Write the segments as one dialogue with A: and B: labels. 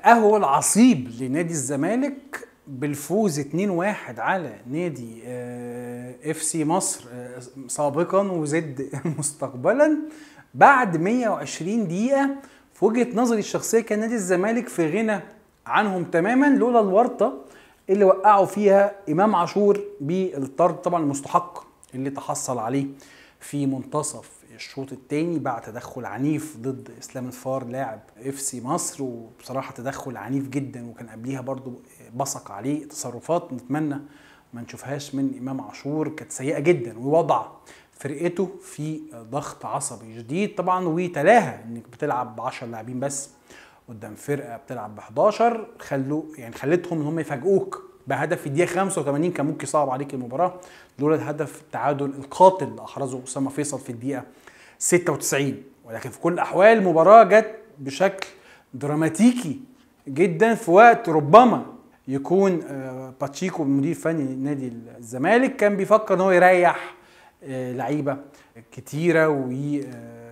A: حققه العصيب لنادي الزمالك بالفوز 2-1 على نادي اف سي مصر آه، سابقا وزد مستقبلا بعد 120 دقيقة في وجهة نظري الشخصية كان نادي الزمالك في غنى عنهم تماما لولا الورطة اللي وقعوا فيها إمام عاشور بالطرد طبعا المستحق اللي تحصل عليه في منتصف الشوط الثاني بعد تدخل عنيف ضد اسلام الفار لاعب اف سي مصر وبصراحه تدخل عنيف جدا وكان قبليها برضو بصق عليه تصرفات نتمنى ما نشوفهاش من امام عاشور كانت سيئه جدا ووضع فرقته في ضغط عصبي شديد طبعا وتلاها انك بتلعب ب 10 لاعبين بس قدام فرقه بتلعب ب 11 خلوا يعني خلتهم ان هم يفاجئوك بهدف في الدقيقه 85 كان ممكن يصعب عليك المباراه لولا الهدف التعادل القاتل اللي احرزه اسامه فيصل في الدقيقه 96 ولكن في كل الاحوال المباراه جت بشكل دراماتيكي جدا في وقت ربما يكون آه، باتشيكو مدير فني نادي الزمالك كان بيفكر ان هو يريح آه، لعيبه كتيره وما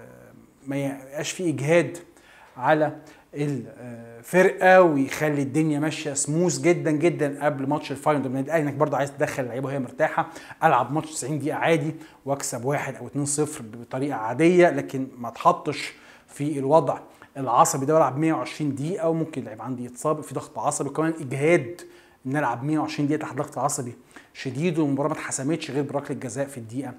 A: يبقاش في اجهاد على الفرقه ويخلي الدنيا ماشيه سموث جدا جدا قبل ماتش الفاينل قدام النادي الاهلي انك برضه عايز تدخل اللعيبه وهي مرتاحه العب ماتش 90 دقيقه عادي واكسب واحد او 2-0 بطريقه عاديه لكن ما تحطش في الوضع العصبي ده والعب 120 دقيقه وممكن اللعيب عندي يتصاب في ضغط عصبي وكمان اجهاد ان العب 120 دقيقه تحت ضغط عصبي شديد والمباراه ما اتحسمتش غير بركله جزاء في الدقيقه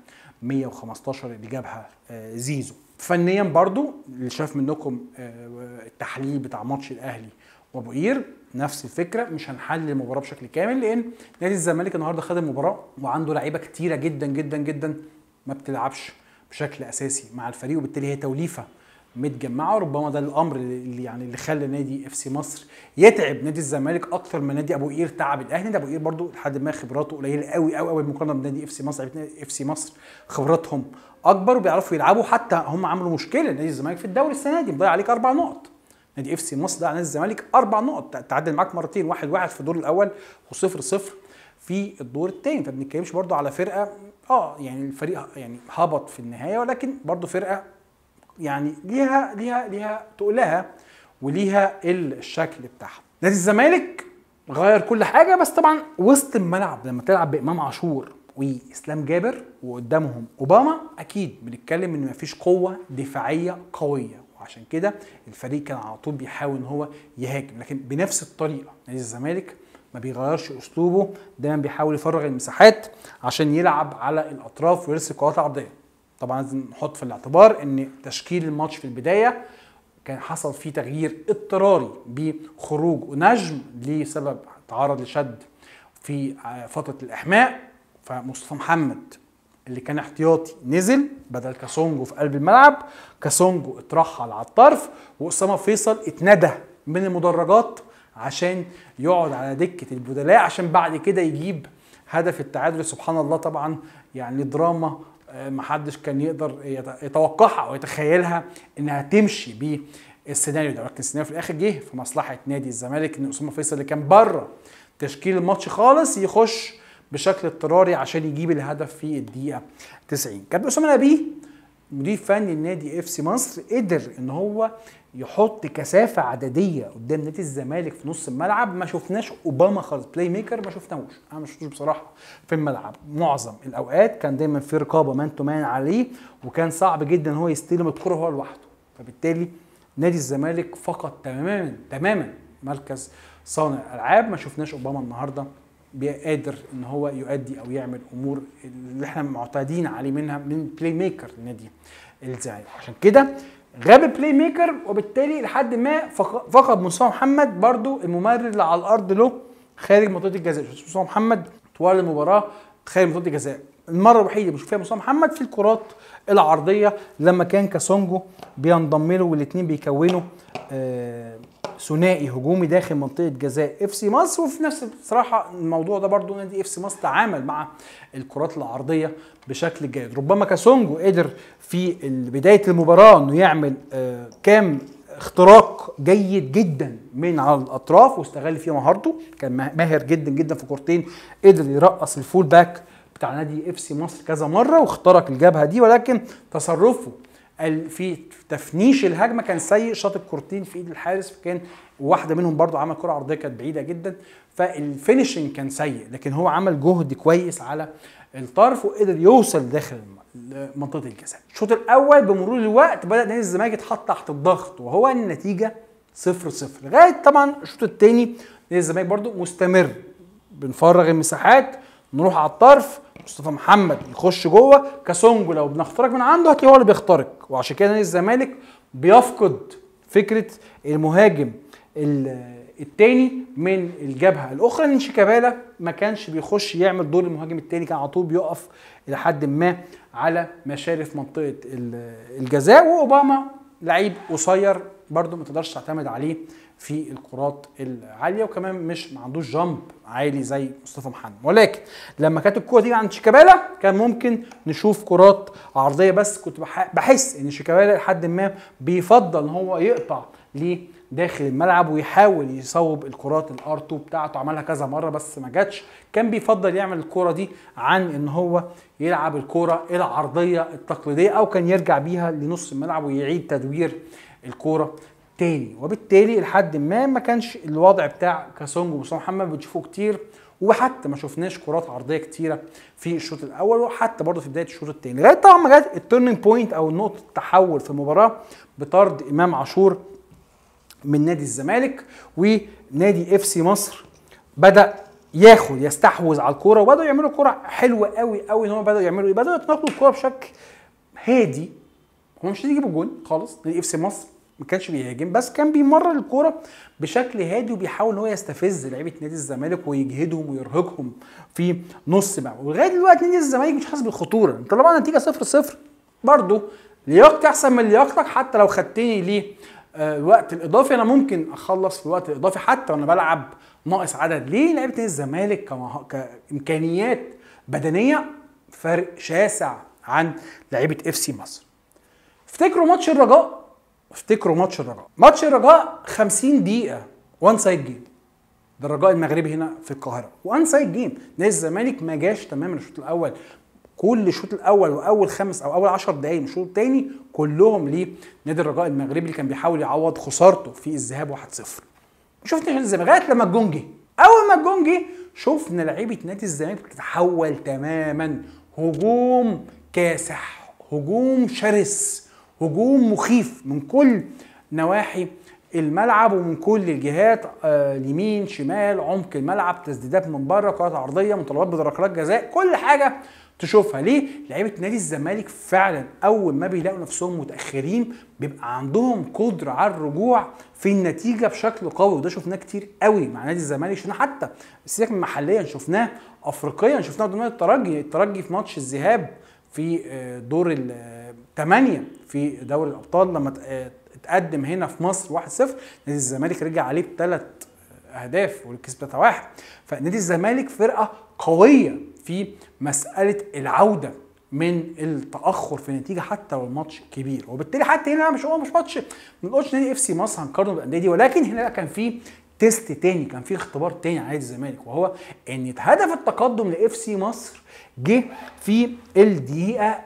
A: 115 اللي جابها آه، زيزو فنيا برضو اللي شاف منكم آه، التحليل بتاع ماتش الاهلي وابو قير نفس الفكره مش هنحلل المباراه بشكل كامل لان نادي الزمالك النهارده خد المباراه وعنده لعيبه كتيره جدا جدا جدا ما بتلعبش بشكل اساسي مع الفريق وبالتالي هي توليفه متجمعه وربما ده الامر اللي يعني اللي خلى نادي اف سي مصر يتعب نادي الزمالك اكتر من نادي ابو قير تعب الاهلي نادي ابو قير برضو لحد ما خبراته قليله قوي قوي قوي مقارنه بنادي اف سي مصر اف سي مصر خبراتهم اكبر وبيعرفوا يلعبوا حتى هم عملوا مشكله نادي الزمالك في الدوري السنه دي مضيع عليك اربع نقط نادي اف سي مصر ضيع نادي الزمالك اربع نقط تعادل معاك مرتين واحد واحد في الدور الاول وصفر صفر في الدور الثاني فما بنتكلمش برضو على فرقه اه يعني الفريق يعني هبط في النهايه ولكن برضو فرقه يعني ليها ليها ليها تقلها وليها الشكل بتاعها نادي الزمالك غير كل حاجه بس طبعا وسط الملعب لما تلعب بامام عاشور واسلام جابر وقدامهم اوباما اكيد بنتكلم ان مفيش قوه دفاعيه قويه وعشان كده الفريق كان على طول بيحاول ان هو يهاجم لكن بنفس الطريقه نادي الزمالك ما بيغيرش اسلوبه دايما بيحاول يفرغ المساحات عشان يلعب على الاطراف ويرسل قوات عرضيه طبعا لازم نحط في الاعتبار ان تشكيل الماتش في البدايه كان حصل فيه تغيير اضطراري بخروج نجم لسبب تعرض لشد في فتره الاحماء فمصطفى محمد اللي كان احتياطي نزل بدل كاسونجو في قلب الملعب كاسونجو اترحل على الطرف واسامه فيصل اتندى من المدرجات عشان يقعد على دكه البدلاء عشان بعد كده يجيب هدف التعادل سبحان الله طبعا يعني دراما محدش كان يقدر يتوقعها او يتخيلها انها تمشي بالسيناريو ده ولكن السيناريو في الاخر جه في مصلحه نادي الزمالك ان اسامه فيصل اللي كان بره تشكيل الماتش خالص يخش بشكل اضطراري عشان يجيب الهدف في الدقيقه 90 كابتن اسامه نبيه مدير فني النادي اف سي مصر قدر ان هو يحط كثافه عدديه قدام نادي الزمالك في نص الملعب ما شفناش اوباما خالص بلاي ميكر ما شفناهوش انا ما شفتوش بصراحه في الملعب معظم الاوقات كان دايما في رقابه مان تو مان عليه وكان صعب جدا ان هو يستلم الكره هو لوحده فبالتالي نادي الزمالك فقد تماما تماما مركز صانع العاب ما شفناش اوباما النهارده قادر ان هو يؤدي او يعمل امور اللي احنا معتادين عليه منها من بلاي ميكر لنادي الزمالك عشان كده غاب بلاي ميكر وبالتالي لحد ما فقد مصطفى محمد برضو الممرر اللي على الارض له خارج منطقه الجزاء مصطفى محمد طوال المباراه خارج منطقه الجزاء المره الوحيده اللي بشوف فيها مصطفى محمد في الكرات العرضيه لما كان كاسونجو بينضم له والاثنين بيكونوا آه ثنائي هجومي داخل منطقه جزاء اف سي مصر وفي نفس بصراحه الموضوع ده برضو نادي اف سي مصر تعامل مع الكرات العرضيه بشكل جيد ربما كاسونجو قدر في بدايه المباراه انه يعمل آه كام اختراق جيد جدا من على الاطراف واستغل فيها مهارته كان ماهر جدا جدا في كورتين قدر يرقص الفول باك بتاع نادي اف سي مصر كذا مره واخترق الجبهه دي ولكن تصرفه في تفنيش الهجمه كان سيء شاط الكورتين في ايد الحارس فكان واحده منهم برضو عمل كره عرضيه كانت بعيده جدا فالفينشنج كان سيء لكن هو عمل جهد كويس على الطرف وقدر يوصل داخل منطقه الجزاء الشوط الاول بمرور الوقت بدا نادي الزمالك يتحط تحت الضغط وهو النتيجه صفر صفر لغايه طبعا الشوط الثاني نادي الزمالك برضو مستمر بنفرغ المساحات نروح على الطرف مصطفى محمد يخش جوه كاسونجو لو بنخترق من عنده هتلاقيه هو اللي بيخترق وعشان كده نادي الزمالك بيفقد فكره المهاجم التاني من الجبهه الاخرى لان شيكابالا ما كانش بيخش يعمل دور المهاجم التاني كان على طول بيقف الى حد ما على مشارف منطقه الجزاء واوباما لعيب قصير برده ما تقدرش تعتمد عليه في الكرات العاليه وكمان مش ما عندوش جامب عالي زي مصطفى محمد ولكن لما كانت الكوره تيجي عند شيكابالا كان ممكن نشوف كرات عرضيه بس كنت بحس ان شيكابالا لحد ما بيفضل ان هو يقطع ليه داخل الملعب ويحاول يصوب الكرات الار 2 بتاعته عملها كذا مره بس ما جاتش كان بيفضل يعمل الكره دي عن ان هو يلعب الكره العرضيه التقليديه او كان يرجع بيها لنص الملعب ويعيد تدوير الكوره تاني وبالتالي لحد ما ما كانش الوضع بتاع كاسونج ومصطفى محمد بتشوفه كتير وحتى ما شفناش كرات عرضيه كتيره في الشوط الاول وحتى برضه في بدايه الشوط الثاني لغايه طبعا ما جت التيرنينج بوينت او نقطه التحول في المباراه بطرد امام عاشور من نادي الزمالك ونادي اف سي مصر بدا ياخد يستحوذ على الكوره وبداوا يعملوا كوره حلوه قوي قوي ان هم بداوا يعملوا ايه بداوا يتناقلوا الكوره بشكل هادي هم مش يجيبوا جون خالص نادي اف سي مصر ما كانش بيهاجم بس كان بيمرر الكوره بشكل هادي وبيحاول ان هو يستفز لعيبه نادي الزمالك ويجهدهم ويرهقهم في نص ملعب ولغايه دلوقتي نادي الزمالك مش حاسس بالخطوره طالما النتيجه 0 0 برضه لياقتي احسن من لياقتك حتى لو خدتني ليه آه، الوقت الاضافي انا ممكن اخلص في الوقت الاضافي حتى وانا بلعب ناقص عدد ليه لعيبه نادي الزمالك كامكانيات بدنيه فرق شاسع عن لعيبه اف سي مصر افتكروا ماتش الرجاء افتكروا ماتش الرجاء ماتش الرجاء 50 دقيقه وان سايد جيم ده الرجاء المغربي هنا في القاهره وان سايد جيم نادي الزمالك ما جاش تماما الشوط الاول كل الشوط الاول واول خمس او اول 10 دقائق من الشوط الثاني كلهم لنادي الرجاء المغربي اللي كان بيحاول يعوض خسارته في الذهاب 1-0 شفنا الزمالك لغايه لما الجون جه اول ما الجون جه شفنا لعيبه نادي الزمالك بتتحول تماما هجوم كاسح هجوم شرس هجوم مخيف من كل نواحي الملعب ومن كل الجهات آه اليمين شمال عمق الملعب تسديدات من بره كرات عرضيه مطالبات بركلات جزاء كل حاجه تشوفها ليه لعيبه نادي الزمالك فعلا اول ما بيلاقوا نفسهم متاخرين بيبقى عندهم قدره على الرجوع في النتيجه بشكل قوي وده شفناه كتير قوي مع نادي الزمالك شفناه حتى سيبك محليا شفناه افريقيا شفناه قدام الترجي الترجي في ماتش الذهاب في آه، دور الثمانيه في دوري الابطال لما اتقدم هنا في مصر 1-0 نادي الزمالك رجع عليه بثلاث اهداف وكسب 3-1 فنادي الزمالك فرقه قويه في مساله العوده من التاخر في النتيجه حتى لو الماتش كبير وبالتالي حتى هنا مش هو مش ماتش ما نقولش نادي اف سي مصر هنقارنه بالانديه دي ولكن هنا كان في تيست تاني كان في اختبار تاني على نادي الزمالك وهو ان هدف التقدم لاف سي مصر جه في الدقيقه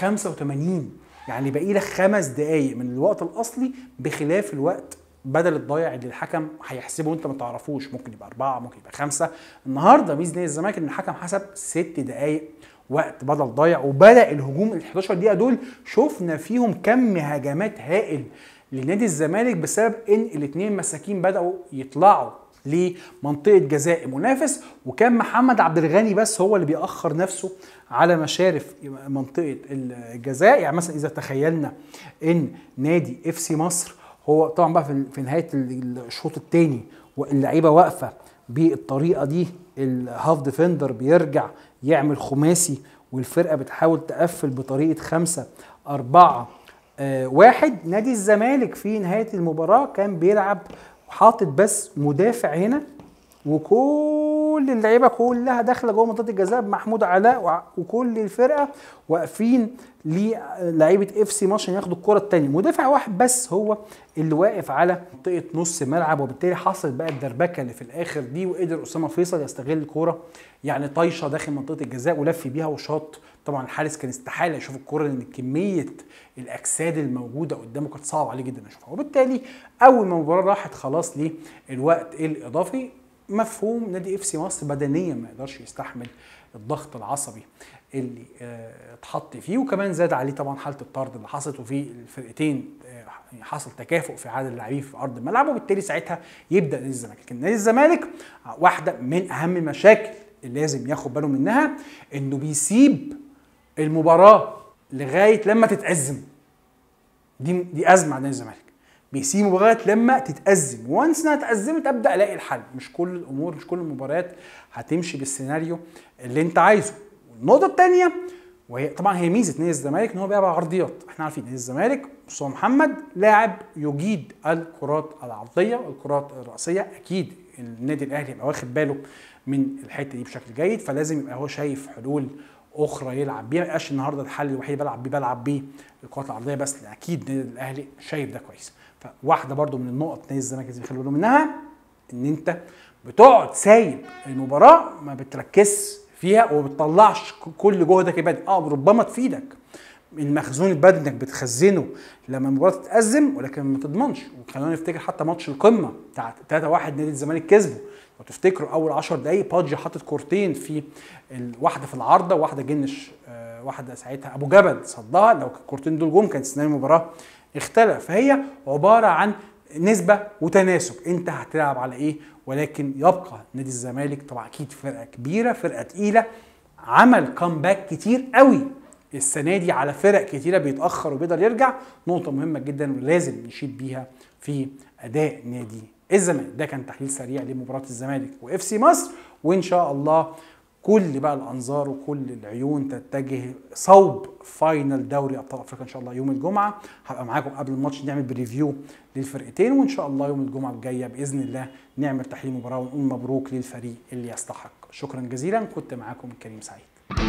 A: 85 يعني باقي لك خمس دقائق من الوقت الاصلي بخلاف الوقت بدل الضايع اللي الحكم هيحسبه وانت ما تعرفوش ممكن يبقى اربعه ممكن يبقى خمسه النهارده ميز نادي الزمالك ان الحكم حسب ست دقائق وقت بدل ضايع وبدا الهجوم ال 11 دقيقه دول شفنا فيهم كم هجمات هائل لنادي الزمالك بسبب ان الاثنين مساكين بداوا يطلعوا لمنطقه جزاء منافس وكان محمد عبد الغني بس هو اللي بيأخر نفسه على مشارف منطقه الجزاء يعني مثلا اذا تخيلنا ان نادي اف سي مصر هو طبعا بقى في نهايه الشوط الثاني واللعيبه واقفه بالطريقه دي الهاف ديفندر بيرجع يعمل خماسي والفرقه بتحاول تقفل بطريقه خمسة أربعة آه واحد نادي الزمالك في نهاية المباراة كان بيلعب حاطط بس مدافع هنا وكل كل اللعيبه كلها داخله جوه منطقه الجزاء محمود علاء وع- وكل الفرقه واقفين للعيبه اف سي مصر عشان ياخدوا الكره الثانيه مدافع واحد بس هو اللي واقف على منطقه نص ملعب وبالتالي حصل بقى الدربكه اللي في الاخر دي وقدر اسامه فيصل يستغل الكوره يعني طايشه داخل منطقه الجزاء ولف بيها وشاط طبعا الحارس كان استحاله يشوف الكوره لان كميه الاجساد الموجوده قدامه كانت صعب عليه جدا يشوفها وبالتالي اول ما المباراه راحت خلاص للوقت الاضافي مفهوم نادي اف سي مصر بدنيا ما يقدرش يستحمل الضغط العصبي اللي آه، اتحط فيه وكمان زاد عليه طبعا حاله الطرد اللي حصلت وفي الفرقتين آه، حصل تكافؤ في عدد اللاعبين في ارض الملعب وبالتالي ساعتها يبدا نادي الزمالك لكن نادي الزمالك واحده من اهم المشاكل اللي لازم ياخد باله منها انه بيسيب المباراه لغايه لما تتأزم دي دي ازمه عند نادي الزمالك بيسيبوا لغايه لما تتأزم وانس انها اتأزمت ابدا الاقي الحل مش كل الامور مش كل المباريات هتمشي بالسيناريو اللي انت عايزه النقطه الثانيه وهي طبعا هي ميزه نادي الزمالك ان هو بيلعب عرضيات احنا عارفين نادي الزمالك مصطفى محمد لاعب يجيد الكرات العرضيه والكرات الراسيه اكيد النادي الاهلي يبقى واخد باله من الحته دي بشكل جيد فلازم يبقى هو شايف حلول اخرى يلعب بيها ما يبقاش النهارده الحل الوحيد بلعب بيه بلعب بيه الكرات العرضيه بس لأن اكيد النادي الاهلي شايف ده كويس فواحده برضو من النقط نادي الزمالك لازم يخلي باله منها ان انت بتقعد سايب المباراه ما بتركزش فيها وما بتطلعش كل جهدك البدني اه ربما تفيدك المخزون البدني انك بتخزنه لما المباراه تتأزم ولكن ما تضمنش وخلينا نفتكر حتى ماتش القمه بتاع 3 1 نادي الزمالك كسبه لو تفتكروا اول 10 دقائق بادجي حاطط كورتين في ال- واحده في العارضه وواحده جنش آه، واحده ساعتها ابو جبل صدها لو الكورتين دول جم كان سيناريو المباراه اختلف فهي عباره عن نسبه وتناسب انت هتلعب على ايه ولكن يبقى نادي الزمالك طبعا اكيد فرقه كبيره فرقه تقيله عمل كامباك كتير قوي السنه دي على فرق كتيره بيتاخر وبيقدر يرجع نقطه مهمه جدا ولازم نشيد بيها في اداء نادي الزمالك ده كان تحليل سريع لمباراه الزمالك واف سي مصر وان شاء الله كل بقى الانظار وكل العيون تتجه صوب فاينل دوري ابطال افريقيا ان شاء الله يوم الجمعه هبقى معاكم قبل الماتش نعمل بريفيو للفرقتين وان شاء الله يوم الجمعه الجايه باذن الله نعمل تحليل مباراه ونقول مبروك للفريق اللي يستحق شكرا جزيلا كنت معاكم كريم سعيد